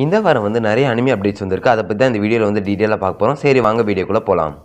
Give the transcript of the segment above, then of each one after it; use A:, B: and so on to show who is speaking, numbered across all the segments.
A: இந்த வாரம் வந்து நிறைய அனிமி அப்டேட்ஸ் வந்திருக்கு அதை பற்றி தான் இந்த வீடியோவில் வந்து டீட்டெயிலாக பார்க்க போகிறோம் சரி வாங்க வீடியோக்குள்ளே போகலாம்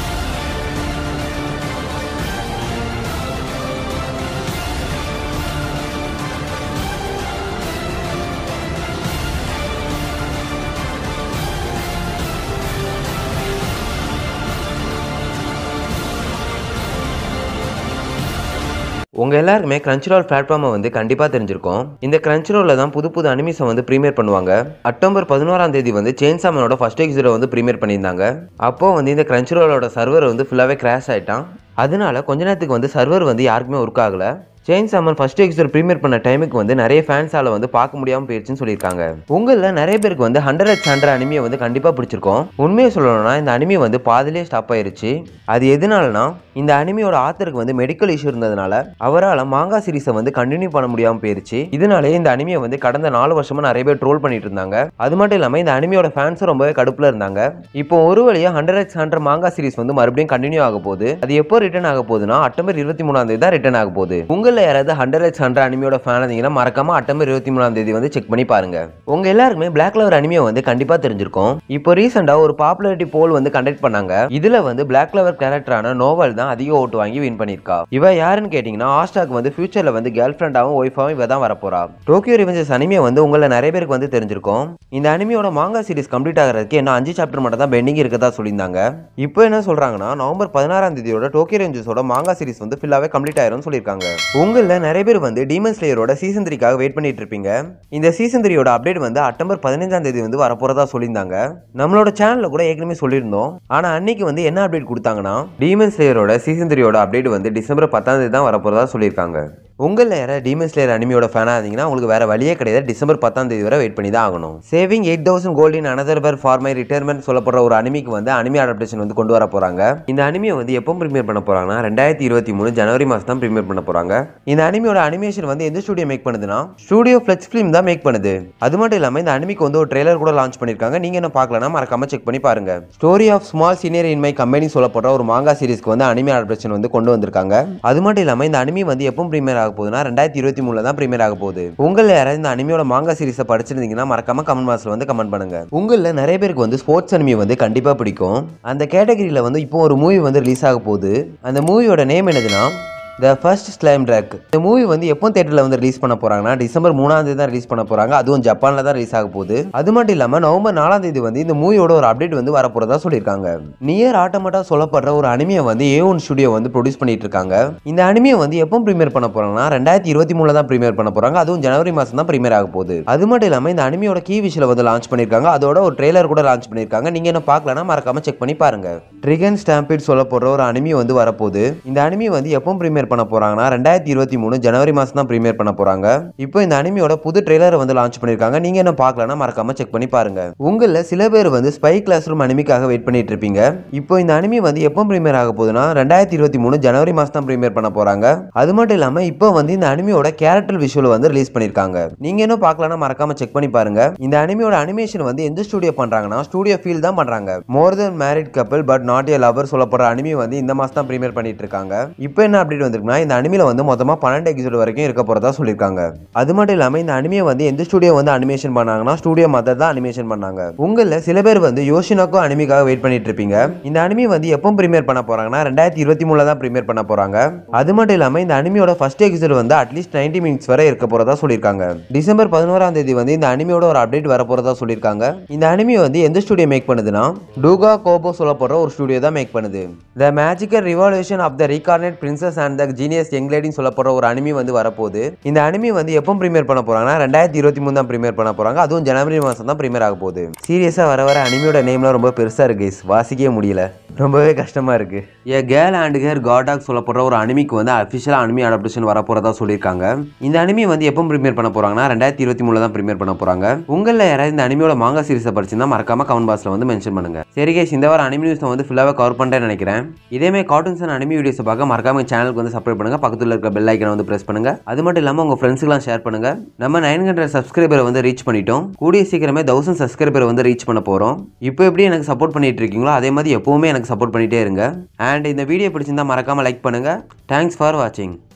A: உங்கள் எல்லாருக்குமே கிரன்ச்ரோல் பிளாட்ஃபார்மை வந்து கண்டிப்பாக தெரிஞ்சிருக்கும் இந்த கிரன்ச்ரோலில் தான் புது புது அனிமிஸை வந்து ப்ரீமியர் பண்ணுவாங்க அக்டோபர் பதினோராம் தேதி வந்து சேன்சாமனோட ஃபர்ஸ்ட் எக்ஸிரோ வந்து ப்ரீமியர் பண்ணியிருந்தாங்க அப்போ வந்து இந்த கிரன்ச்ரோலோட சர்வர் வந்து ஃபுல்லாகவே கிராஷ் ஆயிட்டான் அதனால கொஞ்ச நேரத்துக்கு வந்து சர்வர் வந்து யாருக்குமே ஒர்க் ஆகலை செயின் சாமன் ஃபர்ஸ்ட் எக்ஸர் ப்ரீமியர் பண்ண டைமுக்கு வந்து நிறைய ஃபேன்ஸால வந்து பார்க்க முடியாமல் போயிடுச்சுன்னு சொல்லியிருக்காங்க உங்களில் நிறைய பேருக்கு வந்து ஹண்ட்ரட் எக்ஸ் ஹண்ட்ரட் அனிமியை வந்து கண்டிப்பாக பிடிச்சிருக்கும் உண்மையை சொல்லணும்னா இந்த அனிமி வந்து பாதிலே ஸ்டாப் ஆயிருச்சு அது எதனாலனா இந்த அனிமியோட ஆத்தருக்கு வந்து மெடிக்கல் இஷ்யூ இருந்ததுனால அவரால் மாங்கா சீரிஸை வந்து கண்டினியூ பண்ண முடியாமல் போயிருச்சு இதனாலே இந்த அனிமியை வந்து கடந்த நாலு வருஷமா நிறைய பேர் ட்ரோல் பண்ணிட்டு இருந்தாங்க அது மட்டும் இல்லாமல் இந்த அனிமியோட ஃபேன்ஸும் ரொம்பவே கடுப்பில் இருந்தாங்க இப்போ ஒரு வழியாக hundred x hundred manga series வந்து மறுபடியும் கண்டினியூ ஆக போகுது அது எப்போ ரிட்டர்ன் ஆக போகுதுன்னா அக்டோபர் இருபத்தி மூணாம் தேதி தான் ரிட்டர்ன் ஆக போகுது உங்களில் யாராவது ஹண்ட்ரட் எக்ஸ் ஹண்ட்ரட் அனிமியோட ஃபேன் இருந்தீங்கன்னா மறக்காம அக்டோபர் இருபத்தி மூணாம் தேதி வந்து செக் பண்ணி பாருங்க உங்க எல்லாருக்குமே பிளாக் லவர் அனிமியை வந்து கண்டிப்பா தெரிஞ்சிருக்கும் இப்போ ரீசெண்டா ஒரு பாப்புலாரிட்டி போல் வந்து கண்டக்ட் பண்ணாங்க இதுல வந்து பிளாக் லவர் கேரக்டரான நோவல் தான் அதிக ஓட்டு வாங்கி வின் பண்ணியிருக்கா இவ யாருன்னு கேட்டீங்கன்னா ஆஸ்டாக் வந்து ஃபியூச்சர்ல வந்து கேர்ள் ஃப்ரெண்டாவும் ஒய்ஃபாவும் இவ தான் வரப்போறா டோக்கியோ ரிவெஞ்சஸ் அனிமியை வந்து உங்களை நிறைய பேருக்கு வந்து தெரிஞ்சிருக்கும் இந்த அனிமியோட மாங்கா சீரிஸ் கம்ப்ளீட் ஆகிறதுக்கு என்ன அஞ்சு சாப்டர் மட்டும் தான் பெண்டிங் இருக்கதா சொல்லியிருந்தாங்க இப்போ என்ன சொல்றாங்கன்னா நவம்பர் பதினாறாம் தேதியோட டோக்கியோ ரிவெஞ்சஸோட மாங்கா சீரிஸ் வந்து ஃபுல்லாவே கம்ப்ளீட் ஆயிரும்னு சொல்லியிருக்காங்க உங்களில் நிறைய பேர் வந்து டீமன் ஸ்லேயரோட சீசன் த்ரீக்காக வெயிட் பண்ணிட்டு இருப்பீங்க இந்த சீசன் த்ரீயோட அப்டேட் வந்து அக்டோபர் பதினஞ்சாம் தேதி வந்து வரப்போறதா சொல்லியிருந்தாங்க நம்மளோட சேனல்ல கூட ஏற்கனவே சொல்லியிருந்தோம் ஆனா அன்னைக்கு வந்து என்ன அப்டேட் கொடுத்தாங்கன்னா டீமன் ஸ்லேயரோட சீசன் த்ரீயோட அப்டேட் வந்து டிசம்பர் பத்தாம் தேதி தான் வரப்போறதா சொல்லியிருக்காங்க உங்களில் யாராவது டீமன் ஸ்லேயர் அனிமியோட ஃபேனாக இருந்தீங்கன்னா உங்களுக்கு வேற வழியே கிடையாது டிசம்பர் பத்தாம் தேதி வரை வெயிட் பண்ணி தான் ஆகணும் saving eight thousand gold in another பர் ஃபார் மை ரிட்டையர்மெண்ட் சொல்லப்படுற ஒரு அனிமிக்கு வந்து அனிமி அடாப்டேஷன் வந்து கொண்டு வர போறாங்க இந்த அனிமியை வந்து எப்போ ப்ரீமியர் பண்ண போறாங்கன்னா ரெண்டாயிரத்தி இருபத்தி மூணு ஜனவரி மாதம் தான் ப்ரீமியர் பண்ண போறாங்க இந்த அனிமியோட அனிமேஷன் வந்து எந்த ஸ்டுடியோ மேக் பண்ணுதுன்னா ஸ்டுடியோ ஃபிளெக்ஸ் ஃபிலிம் தான் மேக் பண்ணுது அது மட்டும் இல்லாமல் இந்த அனிமிக்கு வந்து ஒரு ட்ரெய்லர் கூட லான்ச் பண்ணிருக்காங்க நீங்க என்ன பார்க்கலனா மறக்காம செக் பண்ணி பாருங்க story of small senior in my company சொல்லப்படுற ஒரு மாங்கா சீரிஸ்க்கு வந்து அனிமி அடாப்டேஷன் வந்து கொண்டு வந்திருக்காங்க அது மட்டும் இல்லாமல் இந்த அனிமி வந்து எப்போ ப்ரீமியர் ஆக போகுதுன்னா ரெண்டாயிரத்தி இருபத்தி மூணுல தான் ப்ரீமியர் ஆக போகுது உங்களில் யாராவது இந்த அனிமியோட மாங்கா சீரிஸை படிச்சிருந்தீங்கன்னா மறக்காம கமெண்ட் பாக்ஸ்ல வந்து கமெண்ட் பண்ணுங்க உங்களில் நிறைய பேருக்கு வந்து ஸ்போர்ட்ஸ் அனிமி வந்து கண்டிப்பாக பிடிக்கும் அந்த கேட்டகரியில் வந்து இப்போ ஒரு மூவி வந்து ரிலீஸ் ஆக போகுது அந்த மூவியோட நேம் என்னதுன்னா த ஃபர்ஸ்ட் ஸ்லைம் ட்ராக் இந்த மூவி வந்து எப்போ தேட்டரில் வந்து ரிலீஸ் பண்ண போறாங்கன்னா டிசம்பர் மூணாம் தேதி தான் ரிலீஸ் பண்ண போறாங்க அதுவும் ஜப்பானில் தான் ரிலீஸ் ஆக போகுது அது மட்டும் இல்லாமல் நவம்பர் நாலாம் தேதி வந்து இந்த மூவியோட ஒரு அப்டேட் வந்து வரப்போறதா சொல்லியிருக்காங்க நியர் ஆட்டோமேட்டா சொல்லப்படுற ஒரு அனிமியை வந்து ஏ ஒன் ஸ்டுடியோ வந்து ப்ரொடியூஸ் பண்ணிட்டு இருக்காங்க இந்த அனிமியை வந்து எப்போ ப்ரீமியர் பண்ண போறாங்கன்னா ரெண்டாயிரத்தி இருபத்தி மூணுல தான் ப்ரீமியர் பண்ண போறாங்க அதுவும் ஜனவரி மாதம் தான் ப்ரீமியர் ஆக போகுது அது மட்டும் இல்லாமல் இந்த அனிமியோட கீ விஷயம் வந்து லான்ச் பண்ணியிருக்காங்க அதோட ஒரு ட்ரெய்லர் கூட லான்ச் பண்ணியிருக்காங்க நீங்க என்ன பார்க்கலனா மறக்காம செக் பண்ணி பாருங்க ட்ரிகன் ஸ்டாம்பிட் சொல்லப்படுற ஒரு அனிமி வந்து வரப்போகுது இந்த அனிமி வந்து எப்போ ப்ரீமியர் பண்ண போறாங்கன்னா ரெண்டாயிரத்தி இருபத்தி மூணு ஜனவரி மாதம் தான் ப்ரீமியர் பண்ண போறாங்க இப்போ இந்த அனிமியோட புது ட்ரெய்லரை வந்து லான்ச் பண்ணியிருக்காங்க நீங்க என்ன பார்க்கலனா மறக்காம செக் பண்ணி பாருங்க உங்களில் சில பேர் வந்து ஸ்பை கிளாஸ் ரூம் அனிமிக்காக வெயிட் பண்ணிட்டு இருப்பீங்க இப்போ இந்த அனிமி வந்து எப்போ ப்ரீமியர் ஆக போகுதுன்னா ரெண்டாயிரத்தி இருபத்தி மூணு ஜனவரி மாதம் தான் ப்ரீமியர் பண்ண போறாங்க அது மட்டும் இல்லாம இப்போ வந்து இந்த அனிமியோட கேரக்டர் விஷுவல் வந்து ரிலீஸ் பண்ணியிருக்காங்க நீங்க என்ன பார்க்கலனா மறக்காம செக் பண்ணி பாருங்க இந்த அனிமியோட அனிமேஷன் வந்து எந்த ஸ்டுடியோ பண்றாங்கன்னா ஸ்டுடியோ ஃபீல் தான் பண்றாங்க more than married couple but not a lover சொல்லப்படுற அனிமி வந்து இந்த மாசம் தான் ப்ரீமியர் பண்ணிட்டு இருக்காங்க இப்போ என்ன அப்டேட் வந்திருக்குன்னா இந்த அனிமில வந்து மொத்தமா பன்னெண்டு எபிசோட் வரைக்கும் இருக்க போறதா சொல்லியிருக்காங்க அது மட்டும் இல்லாம இந்த அனிமியை வந்து எந்த ஸ்டுடியோ வந்து அனிமேஷன் பண்ணாங்கன்னா ஸ்டுடியோ மதர் தான் அனிமேஷன் பண்ணாங்க உங்கள சில பேர் வந்து யோஷினாக்கோ அனிமிக்காக வெயிட் பண்ணிட்டு இருப்பீங்க இந்த அனிமி வந்து எப்போ ப்ரீமியர் பண்ண போறாங்கன்னா ரெண்டாயிரத்தி இருபத்தி மூணுல தான் ப்ரீமியர் பண்ண போறாங்க அது மட்டும் இல்லாம இந்த அனிமியோட ஃபர்ஸ்ட் எபிசோட் வந்து அட்லீஸ்ட் நைன்டி மினிட்ஸ் வரை இருக்க போறதா சொல்லியிருக்காங்க டிசம்பர் பதினோராம் தேதி வந்து இந்த அனிமியோட ஒரு அப்டேட் வர போறதா சொல்லியிருக்காங்க இந்த அனிமி வந்து எந்த ஸ்டுடியோ மேக் பண்ணுதுன்னா டூகா கோபோ சொல்லப்படுற ஒரு ஸ்டுடியோ தான் மேக் பண்ணுது the magical revolution of the reincarnate princess and the genius young லேடின்னு சொல்லப்படுற ஒரு அனிமி வந்து வரப்போகுது இந்த அனிமி வந்து எப்போ ப்ரீமியர் பண்ண போறாங்கன்னா ரெண்டாயிரத்தி இருபத்தி மூணு தான் ப்ரீமியர் பண்ண போறாங்க அதுவும் ஜனவரி மாதம் தான் ப்ரீமியர் ஆக போகுது சீரியஸாக வர வர அனிமியோட நேம்லாம் ரொம்ப பெருசாக இருக்கு guys. வாசிக்கவே முடியல ரொம்பவே கஷ்டமா இருக்கு a girl and her guard dog சொல்லப்படுற ஒரு அனிமிக்கு வந்து அஃபிஷியலாக அனிமி அடாப்டேஷன் வரப்போறதா சொல்லியிருக்காங்க இந்த அனிமி வந்து எப்போ ப்ரீமியர் பண்ண போறாங்கன்னா ரெண்டாயிரத்தி இருபத்தி மூணுல தான் ப்ரீமியர் பண்ண போறாங்க உங்களில் யாராவது இந்த அனிமியோட மாங்கா சீரிஸை படிச்சிருந்தா மறக்காம கமெண்ட் பாக்ஸ்ல வந்து மென்ஷன் பண்ணுங்க சரி கேஸ் இந்த வாரம் அனிமி நியூஸ் வந்து ஃபுல்லாக கவர் பண்ணுறேன்னு நினைக்கிறேன் இதேமே கார்ட்டூன்ஸ் அண்ட் அனிமி வீடியோஸ் பார்க்க மறக்காம சேனலுக்கு வந்து சப்ஸ்கிரைப் பண்ணுங்க பக்கத்தில் இருக்க பெல் ஐக்கனை வந்து பிரஸ் பண்ணுங்க அது மட்டும் இல்லாமல் உங்க ஃப்ரெண்ட்ஸுக்கெல்லாம் ஷேர் பண்ணுங்க நம்ம நைன் ஹண்ட்ரட் சப்ஸ்கிரைபரை வந்து ரீச் பண்ணிட்டோம் கூடிய சீக்கிரமே தௌசண்ட் சப்ஸ்கிரைபரை வந்து ரீச் பண்ண போறோம் இப்போ எப்படி எனக்கு சப்போர்ட் பண்ணிட்டு இருக்கீங்களோ அதே மாதிரி எப்பவுமே எனக்கு சப்போர்ட் பண்ணிட்டே இருங்க அண்ட் இந்த வீடியோ பிடிச்சிருந்தா மறக்காம லைக் பண்ணுங்க தேங்க்ஸ் ஃபார் வாட்சிங்